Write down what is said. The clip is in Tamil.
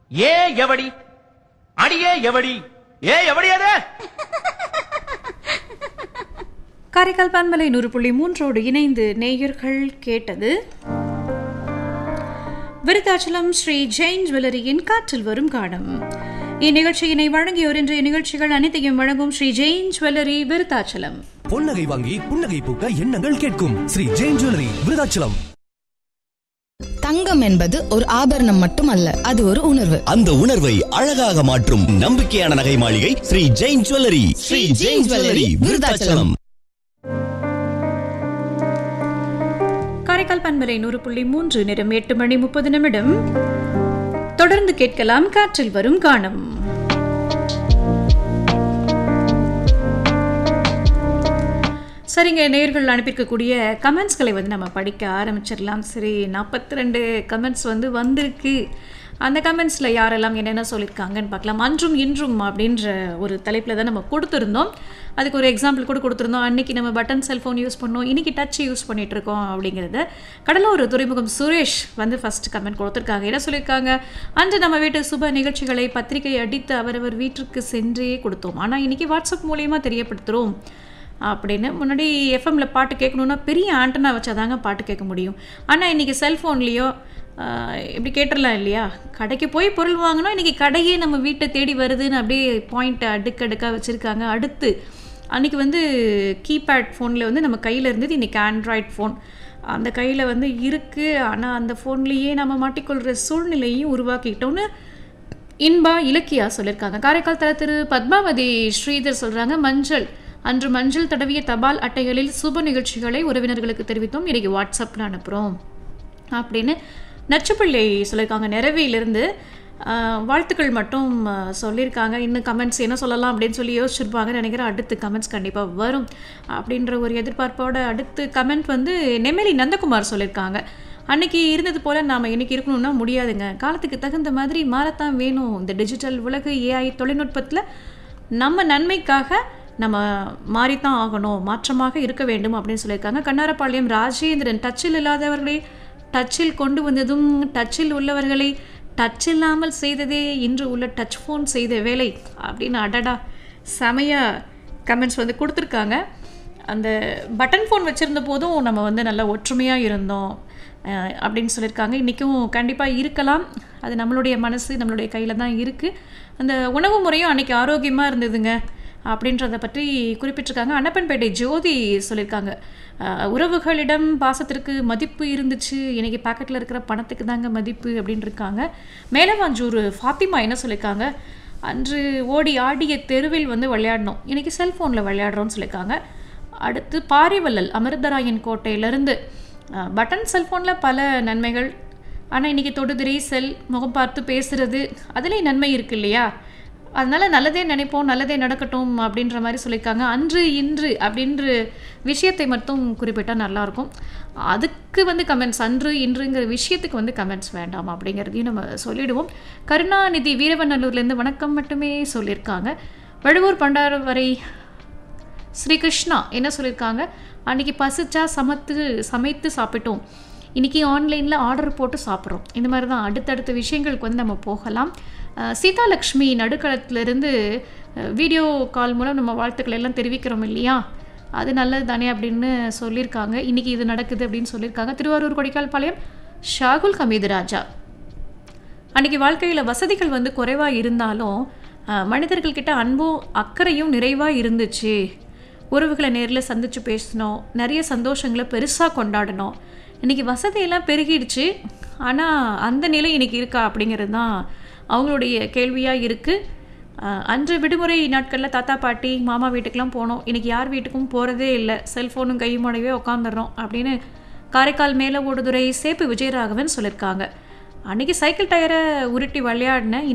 ஏ எவடி அடியே எவடி ஏ எவடி அது காரைக்கால் பன்மலை நூறு புள்ளி மூன்றோடு இணைந்து நேயர்கள் கேட்டது விருத்தாச்சலம் ஸ்ரீ ஜெயின் ஜுவல்லரியின் காற்றில் வரும் காலம் இந்நிகழ்ச்சியினை வழங்கியோர் இன்றைய நிகழ்ச்சிகள் அனைத்தையும் வழங்கும் ஸ்ரீ ஜெயின் ஜுவல்லரி விருத்தாச்சலம் பொன்னகை வாங்கி புன்னகை பூக்க எண்ணங்கள் கேட்கும் ஸ்ரீ ஜெயின் ஜுவல்லரி விருதாச்சலம் தங்கம் என்பது ஒரு ஆபரணம் மட்டுமல்ல அது ஒரு உணர்வு அந்த உணர்வை அழகாக மாற்றும் நம்பிக்கையான நகை மாளிகை ஸ்ரீ ஜெயின் ஜுவல்லரி ஸ்ரீ ஜெயின் ஜுவல்லரி விருதாச்சலம் காரைக்கால் பன்மலை நூறு புள்ளி மூன்று நிறம் எட்டு மணி முப்பது நிமிடம் தொடர்ந்து கேட்கலாம் காற்றில் வரும் கானம் சரிங்க நேயர்கள் அனுப்பியிருக்கக்கூடிய கமெண்ட்ஸ்களை வந்து நம்ம படிக்க ஆரம்பிச்சிடலாம் சரி நாற்பத்தி ரெண்டு கமெண்ட்ஸ் வந்து வந்திருக்கு அந்த கமெண்ட்ஸில் யாரெல்லாம் என்னென்ன சொல்லியிருக்காங்கன்னு பார்க்கலாம் அன்றும் இன்றும் அப்படின்ற ஒரு தலைப்பில் தான் நம்ம கொடுத்துருந்தோம் அதுக்கு ஒரு எக்ஸாம்பிள் கூட கொடுத்துருந்தோம் அன்னைக்கு நம்ம பட்டன் செல்ஃபோன் யூஸ் பண்ணோம் இன்னைக்கு டச் யூஸ் பண்ணிட்டு இருக்கோம் அப்படிங்கிறத கடலூர் துறைமுகம் சுரேஷ் வந்து ஃபர்ஸ்ட் கமெண்ட் கொடுத்துருக்காங்க என்ன சொல்லியிருக்காங்க அன்று நம்ம வீட்டு சுப நிகழ்ச்சிகளை பத்திரிகை அடித்து அவரவர் வீட்டிற்கு சென்றே கொடுத்தோம் ஆனால் இன்னைக்கு வாட்ஸ்அப் மூலியமாக தெரியப்படுத்துகிறோம் அப்படின்னு முன்னாடி எஃப்எம்ல பாட்டு கேட்கணுன்னா பெரிய ஆண்டனா வச்சாதாங்க பாட்டு கேட்க முடியும் ஆனால் இன்றைக்கி செல்ஃபோன்லேயோ இப்படி கேட்டுடலாம் இல்லையா கடைக்கு போய் பொருள் வாங்கினோம் இன்றைக்கி கடையே நம்ம வீட்டை தேடி வருதுன்னு அப்படியே பாயிண்ட்டை அடுக்கடுக்காக வச்சுருக்காங்க அடுத்து அன்றைக்கி வந்து கீபேட் ஃபோனில் வந்து நம்ம கையில் இருந்தது இன்றைக்கி ஆண்ட்ராய்ட் ஃபோன் அந்த கையில் வந்து இருக்குது ஆனால் அந்த ஃபோன்லேயே நம்ம மாட்டிக்கொள்கிற சூழ்நிலையும் உருவாக்கிக்கிட்டோன்னு இன்பா இலக்கியா சொல்லியிருக்காங்க காரைக்கால் தல திரு பத்மாவதி ஸ்ரீதர் சொல்கிறாங்க மஞ்சள் அன்று மஞ்சள் தடவிய தபால் அட்டைகளில் சுப நிகழ்ச்சிகளை உறவினர்களுக்கு தெரிவித்தோம் இன்னைக்கு வாட்ஸ்அப்பில் அனுப்புகிறோம் அப்படின்னு நச்சுப்பிள்ளை சொல்லியிருக்காங்க நிறவியிலிருந்து ஆஹ், வாழ்த்துக்கள் மட்டும் ஆஹ், சொல்லியிருக்காங்க இன்னும் கமெண்ட்ஸ் என்ன சொல்லலாம் அப்படின்னு சொல்லி யோசிச்சிருப்பாங்கன்னு நினைக்கிறேன் அடுத்து கமெண்ட்ஸ் கண்டிப்பாக வரும் அப்படின்ற ஒரு எதிர்பார்ப்போட அடுத்து கமெண்ட் வந்து நெம்மேலி நந்தகுமார் சொல்லியிருக்காங்க அன்னைக்கு இருந்தது போல் நாம் இன்னைக்கு இருக்கணும்னா முடியாதுங்க காலத்துக்கு தகுந்த மாதிரி மாறத்தான் வேணும் இந்த டிஜிட்டல் உலகு ஏஐ தொழில்நுட்பத்தில் நம்ம நன்மைக்காக நம்ம மாறித்தான் ஆகணும் மாற்றமாக இருக்க வேண்டும் அப்படின்னு சொல்லியிருக்காங்க கண்ணாரப்பாளையம் ராஜேந்திரன் டச்சில் இல்லாதவர்களை டச்சில் கொண்டு வந்ததும் டச்சில் உள்ளவர்களை டச் இல்லாமல் செய்ததே இன்று உள்ள டச் ஃபோன் செய்த வேலை அப்படின்னு அடடா செமையா கமெண்ட்ஸ் வந்து கொடுத்துருக்காங்க அந்த பட்டன் ஃபோன் வச்சுருந்த போதும் நம்ம வந்து நல்லா ஒற்றுமையாக இருந்தோம் அஹ் அப்படின்னு சொல்லியிருக்காங்க இன்றைக்கும் கண்டிப்பாக இருக்கலாம் அது நம்மளுடைய மனசு நம்மளுடைய கையில் தான் இருக்குது அந்த உணவு முறையும் அன்றைக்கி ஆரோக்கியமாக இருந்ததுங்க அப்படின்றத பற்றி குறிப்பிட்டிருக்காங்க அன்னப்பன்பேட்டை ஜோதி சொல்லியிருக்காங்க அஹ் உறவுகளிடம் பாசத்திற்கு மதிப்பு இருந்துச்சு இன்னைக்கு பாக்கெட்டில் இருக்கிற பணத்துக்கு தாங்க மதிப்பு அப்படின்னு இருக்காங்க மேலவாஞ்சூர் ஃபாத்திமா என்ன சொல்லியிருக்காங்க அன்று ஓடி ஆடிய தெருவில் வந்து விளையாடணும் இன்னைக்கு செல்ஃபோனில் விளையாடுறோம்னு சொல்லியிருக்காங்க அடுத்து பாரிவள்ளல் அமிர்தராயன் கோட்டையிலேருந்து பட்டன் செல்ஃபோனில் பல நன்மைகள் ஆனால் இன்றைக்கி தொடுதிரை செல் முகம் பார்த்து பேசுறது அதுலேயும் நன்மை இருக்கு இல்லையா அதனால நல்லதே நினைப்போம் நல்லதே நடக்கட்டும் அப்படின்ற மாதிரி சொல்லியிருக்காங்க அன்று இன்று அப்படின்ற விஷயத்தை மட்டும் குறிப்பிட்டால் நல்லாயிருக்கும் அதுக்கு வந்து கமெண்ட்ஸ் அன்று இன்றுங்கிற விஷயத்துக்கு வந்து கமெண்ட்ஸ் வேண்டாம் அப்படிங்கிறதையும் நம்ம சொல்லிடுவோம் கருணாநிதி வீரவநல்லூர்லேருந்து வணக்கம் மட்டுமே சொல்லியிருக்காங்க வழுவூர் பண்டாரவரை ஸ்ரீ கிருஷ்ணா என்ன சொல்லியிருக்காங்க அன்னைக்கு பசிச்சா சமத்து சமைத்து சாப்பிட்டோம் இன்னைக்கு ஆன்லைனில் ஆர்டர் போட்டு சாப்பிட்றோம் இந்த மாதிரி தான் அடுத்தடுத்த விஷயங்களுக்கு வந்து நம்ம போகலாம் அஹ் சீதாலக்ஷ்மி நடுக்களத்திலிருந்து அஹ் வீடியோ கால் மூலம் நம்ம வாழ்த்துக்களை எல்லாம் தெரிவிக்கிறோம் இல்லையா அது நல்லது தானே அப்படின்னு சொல்லியிருக்காங்க இன்னைக்கு இது நடக்குது அப்படின்னு சொல்லியிருக்காங்க திருவாரூர் கொடிக்கால் பாளையம் ஷாகுல் ஹமீது ராஜா அன்றைக்கி வாழ்க்கையில் வசதிகள் வந்து குறைவாக இருந்தாலும் அஹ், மனிதர்கள்கிட்ட அன்பும் அக்கறையும் நிறைவாக இருந்துச்சு உறவுகளை நேரில் சந்தித்து பேசினோம் நிறைய சந்தோஷங்களை பெருசாக கொண்டாடினோம் இன்றைக்கி வசதியெல்லாம் பெருகிடுச்சு ஆனால் அந்த நிலை இன்னைக்கு இருக்கா அப்படிங்கிறது தான் அவங்களுடைய கேள்வியாக இருக்குது அன்று விடுமுறை நாட்களில் தாத்தா பாட்டி மாமா வீட்டுக்கெலாம் போனோம் இன்றைக்கி யார் வீட்டுக்கும் போகிறதே இல்லை செல்ஃபோனும் கையுமோடவே உட்காந்துடுறோம் அப்படின்னு காரைக்கால் மேலே ஓடுதுறை சேப்பு விஜயராகவன் சொல்லியிருக்காங்க அன்னைக்கு சைக்கிள் டயரை உருட்டி விளையாடினேன்